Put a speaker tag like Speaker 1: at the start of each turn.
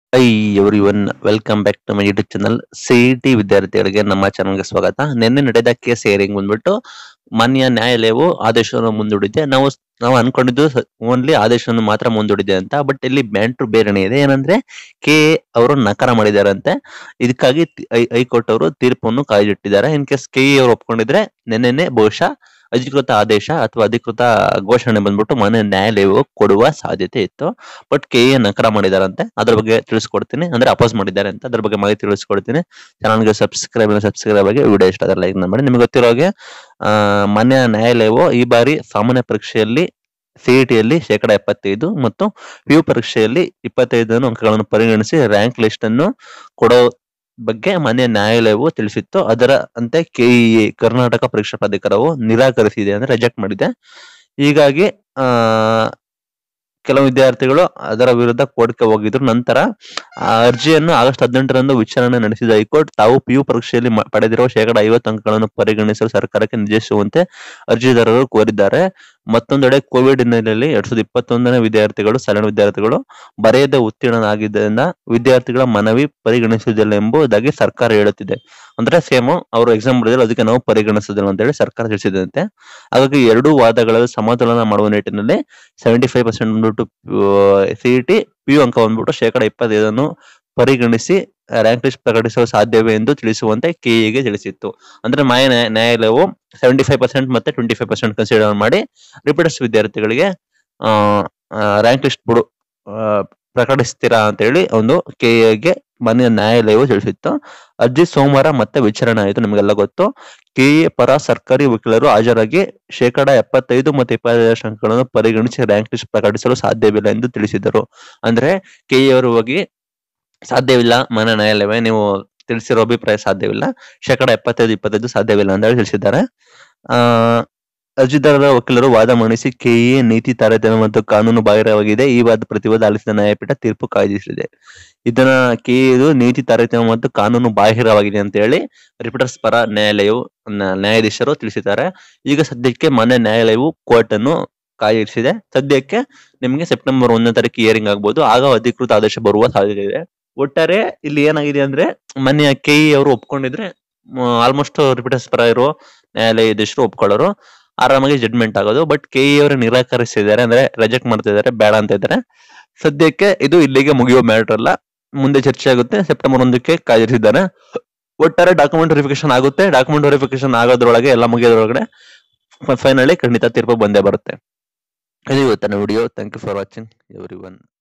Speaker 1: high everyone welcome back to my YouTube channel CET ವಿದ್ಯಾರ್ಥಿಗಳಿಗೆ ನಮ್ಮ ಚಾನಲ್ಗೆ ಸ್ವಾಗತ ನಿನ್ನೆ ನಡೆದ ಕೇಸ್ ಹಿಯರಿಂಗ್ ಬಂದ್ಬಿಟ್ಟು ಮಾನ್ಯ ನ್ಯಾಯಾಲಯವು ಆದೇಶವನ್ನು ಮುಂದೂಡಿದೆ ನಾವು ನಾವು ಅನ್ಕೊಂಡಿದ್ದು ಓನ್ಲಿ ಆದೇಶವನ್ನು ಮಾತ್ರ ಮುಂದೂಡಿದೆ ಅಂತ ಬಟ್ ಇಲ್ಲಿ ಬ್ಯಾಂಟ್ರು ಬೇರೆನೇ ಇದೆ ಏನಂದ್ರೆ ಕೆ ಅವರು ನಕಾರ ಮಾಡಿದಾರಂತೆ ಇದಕ್ಕಾಗಿ ತಿ- ಹೈ ಹೈಕೋರ್ಟ್ ಅವರು ತೀರ್ಪನ್ನು ಕಾಯ್ದಿಟ್ಟಿದ್ದಾರೆ ಇನ್ ಕೇಸ್ ಕೆ ಅವರು ಒಪ್ಕೊಂಡಿದ್ರೆ ನೆನ್ನೆನೆ ಬಹುಶಃ ಅಧಿಕೃತ ಆದೇಶ ಅಥವಾ ಅಧಿಕೃತ ಘೋಷಣೆ ಬಂದ್ಬಿಟ್ಟು ಮಾನ್ಯ ನ್ಯಾಯಾಲಯವು ಕೊಡುವ ಸಾಧ್ಯತೆ ಇತ್ತು ಬಟ್ ಕೆ ಎ ನಕಾರ ಮಾಡಿದಾರಂತೆ ಅದ್ರ ಬಗ್ಗೆ ತಿಳಿಸ್ಕೊಡ್ತೀನಿ ಅಂದ್ರೆ ಅಪೋಸ್ ಮಾಡಿದ್ದಾರೆ ಅಂತ ಅದ್ರ ಬಗ್ಗೆ ಮಾಹಿತಿ ತಿಳಿಸ್ಕೊಡ್ತೀನಿ ಚಾನಲ್ಗೆ ಸಬ್ಸ್ಕ್ರೈಬ್ ಸಬ್ಸ್ಕ್ರೈಬ್ ಆಗಿ ವಿಡಿಯೋ ಇಷ್ಟ ಆದ್ರೆ ಲೈಕ್ ಮಾಡಿ ನಿಮಗೆ ಗೊತ್ತಿರೋ ಹಾಗೆ ಆ, ಮಾನ್ಯ ನ್ಯಾಯಾಲಯವು ಈ ಬಾರಿ ಸಾಮಾನ್ಯ ಪರೀಕ್ಷೆಯಲ್ಲಿ ಸಿಇಟಿಯಲ್ಲಿ ಶೇಕಡ ಎಪ್ಪತ್ತೈದು ಮತ್ತು ಪಿ ಯು ಪರೀಕ್ಷೆಯಲ್ಲಿ ಇಪ್ಪತ್ತೈದು ಅಂಕಗಳನ್ನು ಪರಿಗಣಿಸಿ ರ್ಯಾಂಕ್ ಲಿಸ್ಟ್ ಅನ್ನು ಕೊಡೋ ಬಗ್ಗೆ ಮಾನ್ಯ ನ್ಯಾಯಾಲಯವು ತಿಳಿಸಿತ್ತು ಅದರ ಅಂತೆ ಕೆಇಎ ಕರ್ನಾಟಕ ಪರೀಕ್ಷಾ ಪ್ರಾಧಿಕಾರವು ನಿರಾಕರಿಸಿದೆ ಅಂದ್ರೆ ರಿಜೆಕ್ಟ್ ಮಾಡಿದೆ ಹೀಗಾಗಿ ಆ ಕೆಲವು ವಿದ್ಯಾರ್ಥಿಗಳು ಅದರ ವಿರುದ್ಧ ಕೋರ್ಟ್ಗೆ ಹೋಗಿದ್ರು ನಂತರ ಆ ಅರ್ಜಿಯನ್ನು ಆಗಸ್ಟ್ ಹದಿನೆಂಟರಂದು ವಿಚಾರಣೆ ನಡೆಸಿದ ಹೈಕೋರ್ಟ್ ತಾವು ಪಿ ಯು ಪರೀಕ್ಷೆಯಲ್ಲಿ ಮ- ಪಡೆದಿರುವ ಶೇಕಡ ಐವತ್ತು ಅಂಕಗಳನ್ನು ಪರಿಗಣಿಸಲು ಸರ್ಕಾರಕ್ಕೆ ನಿರ್ದೇಶಿಸುವಂತೆ ಅರ್ಜಿದಾರರು ಕೋರಿದ್ದಾರೆ ಮತ್ತೊಂದೆಡೆ ಕೋವಿಡ್ ಹಿನ್ನೆಲೆಯಲ್ಲಿ ಎರಡ್ ಸಾವಿರದ ಇಪ್ಪತ್ತೊಂದನೇ ವಿದ್ಯಾರ್ಥಿಗಳು ಸಲಹೆ ವಿದ್ಯಾರ್ಥಿಗಳು ಬರೆಯದೆ ಉತ್ತೀರ್ಣರಾಗಿದ್ದರಿಂದ ವಿದ್ಯಾರ್ಥಿಗಳ ಮನವಿ ಪರಿಗಣಿಸುವುದಿಲ್ಲ ಎಂಬುದಾಗಿ ಸರ್ಕಾರ ಹೇಳುತ್ತಿದೆ ಅಂದ್ರೆ ಸೇಮ್ ಅವರು ಎಕ್ಸಾಮ್ ಬರೆದಿಲ್ಲ ಅದಕ್ಕೆ ನಾವು ಪರಿಗಣಿಸುವುದಿಲ್ಲ ಅಂತ ಹೇಳಿ ಸರ್ಕಾರ ತಿಳಿಸಿದಂತೆ ಹಾಗಾಗಿ ಎರಡೂ ವಾದಗಳಲ್ಲಿ ಸಮತೋಲನ ಮಾಡುವ ನಿಟ್ಟಿನಲ್ಲಿ ಸೆವೆಂಟಿ ಫೈವ್ ಪರ್ಸೆಂಟ್ ಬಂದ್ಬಿಟ್ಟು ಸಿಇಟಿ ಪಿ ಯು ಅಂಕ ಬಂದ್ಬಿಟ್ಟು ಶೇಕಡ ಇಪ್ಪತ್ತೈದನ್ನು ಪರಿಗಣಿಸಿ ರ್ಯಾಂಕ್ ಲಿಸ್ಟ್ ಪ್ರಕಟಿಸಲು ಸಾಧ್ಯವೇ ಎಂದು ತಿಳಿಸುವಂತೆ ಕೆಇಗೆ ತಿಳಿಸಿತ್ತು ಅಂದ್ರೆ ಮಾಯ ನ್ಯಾಯ- ನ್ಯಾಯಾಲಯವು ಸೆವೆಂಟಿ ಫೈವ್ ಪರ್ಸೆಂಟ್ ಮತ್ತೆ ಟ್ವೆಂಟಿ ಫೈವ್ ಪರ್ಸೆಂಟ್ ಕನ್ಸಿಡರ್ ಮಾಡಿ ರಿಪೀಟರ್ಸ್ ವಿದ್ಯಾರ್ಥಿಗಳಿಗೆ ರ್ಯಾಂಕ್ ಲಿಸ್ಟ್ ಬಿಡು ಆ, ಪ್ರಕಟಿಸ್ತೀರಾ ಅಂತ ಹೇಳಿ ಒಂದು ಕೆಎಗೆ ಮಾನ್ಯ ನ್ಯಾಯಾಲಯವು ತಿಳಿಸಿತ್ತು ಅರ್ಜಿ ಸೋಮವಾರ ಮತ್ತೆ ವಿಚಾರಣೆ ಆಯಿತು ನಿಮಗೆಲ್ಲ ಗೊತ್ತು ಕೆಎ ಪರ ಸರ್ಕಾರಿ ವಕೀಲರು ಹಾಜರಾಗಿ ಶೇಕಡ ಎಪ್ಪತ್ತೈದು ಮತ್ತು ಇಪ್ಪತ್ತೈದು ಅಂಕಗಳನ್ನು ಪರಿಗಣಿಸಿ ರ್ಯಾಂಕ್ ಲಿಸ್ಟ್ ಪ್ರಕಟಿಸಲು ಸಾಧ್ಯವಿಲ್ಲ ಎಂದು ತಿಳಿಸಿದರು ಅಂದ್ರೆ ಕೆಎ ಅವರು ಹೋಗಿ ಸಾಧ್ಯವಿಲ್ಲ ಮಾನ್ಯ ನ್ಯಾಯಾಲಯವೇ ನೀವು ತಿಳಿಸಿರೋ ಅಭಿಪ್ರಾಯ ಸಾಧ್ಯವಿಲ್ಲ ಶೇಕಡ ಎಪ್ಪತ್ತೈದು ಇಪ್ಪತ್ತೈದು ಸಾಧ್ಯವಿಲ್ಲ ಅಂತ ಹೇಳಿ ತಿಳಿಸಿದ್ದಾರೆ ಆ ಅರ್ಜಿದಾರರ ವಕೀಲರು ವಾದ ಮಂಡಿಸಿ ಕೆಎ ನೀತಿ ತಾರತಮ್ಯ ಮತ್ತು ಕಾನೂನು ಬಾಹಿರವಾಗಿದೆ ಈ ವಾದ ಪ್ರತಿವಾದ ಆಲಿಸಿದ ನ್ಯಾಯಪೀಠ ತೀರ್ಪು ಕಾಯ್ದಿರಿಸಿದೆ ಇದನ್ನ ಕೆಎದು ನೀತಿ ತಾರತಮ್ಯ ಮತ್ತು ಕಾನೂನು ಬಾಹಿರವಾಗಿದೆ ಅಂತ ಹೇಳಿ ರಿಪೀಟರ್ಸ್ ಪರ ನ್ಯಾಯಾಲಯವು ನ- ನ್ಯಾಯಾಧೀಶರು ತಿಳಿಸಿದ್ದಾರೆ ಈಗ ಸದ್ಯಕ್ಕೆ ಮಾನ್ಯ ನ್ಯಾಯಾಲಯವು ಕೋರ್ಟ್ ಅನ್ನು ಕಾಯ್ದಿರಿಸಿದೆ ಸದ್ಯಕ್ಕೆ ನಿಮಗೆ ಸೆಪ್ಟೆಂಬರ್ ಒಂದನೇ ತಾರೀಕು ಹಿಯರಿಂಗ್ ಆಗ್ಬೋದು ಆಗ ಅಧಿಕೃತ ಆದೇಶ ಬರುವ ಸಾಧ್ಯತೆ ಇದೆ ಒಟ್ಟಾರೆ ಇಲ್ಲಿ ಏನಾಗಿದೆ ಅಂದ್ರೆ ಮೊನ್ನೆ ಕೆಇ ಅವರು ಒಪ್ಕೊಂಡಿದ್ರೆ ಆಲ್ಮೋಸ್ಟ್ ರಿಪೀಟರ್ಸ್ ಪರ ಇರೋ ನ್ಯಾಯಾಲಯಾಧೀಶರು ಒಪ್ಕೊಳ್ಳೋರು ಆರಾಮಾಗಿ ಜಡ್ಮೆಂಟ್ ಆಗೋದು ಬಟ್ ಕೆಇ ಅವರು ನಿರಾಕರಿಸಿದ್ದಾರೆ ಅಂದ್ರೆ ರಿಜೆಕ್ಟ್ ಮಾಡ್ತಿದ್ದಾರೆ ಬೇಡ ಅಂತ ಇದ್ದಾರೆ ಸದ್ಯಕ್ಕೆ ಇದು ಇಲ್ಲಿಗೆ ಮುಗಿಯೋ ಮ್ಯಾಟರ್ ಅಲ್ಲ ಮುಂದೆ ಚರ್ಚೆ ಆಗುತ್ತೆ ಸೆಪ್ಟೆಂಬರ್ ಒಂದಕ್ಕೆ ಕಾಯ್ದಿರಿಸಿದ್ದಾರೆ ಒಟ್ಟಾರೆ ಡಾಕ್ಯುಮೆಂಟ್ ವೆರಿಫಿಕೇಶನ್ ಆಗುತ್ತೆ ಡಾಕ್ಯುಮೆಂಟ್ ವೆರಿಫಿಕೇಶನ್ ಆಗೋದ್ರೊಳಗೆ ಎಲ್ಲ ಮುಗಿಯೋದ್ರೊಳಗಡೆ ಫೈನಲಿ ಖಂಡಿತ ತೀರ್ಪು ಬಂದೇ ಬರುತ್ತೆ ಇದು ಇವತ್ತಿನ video thank you for watching every one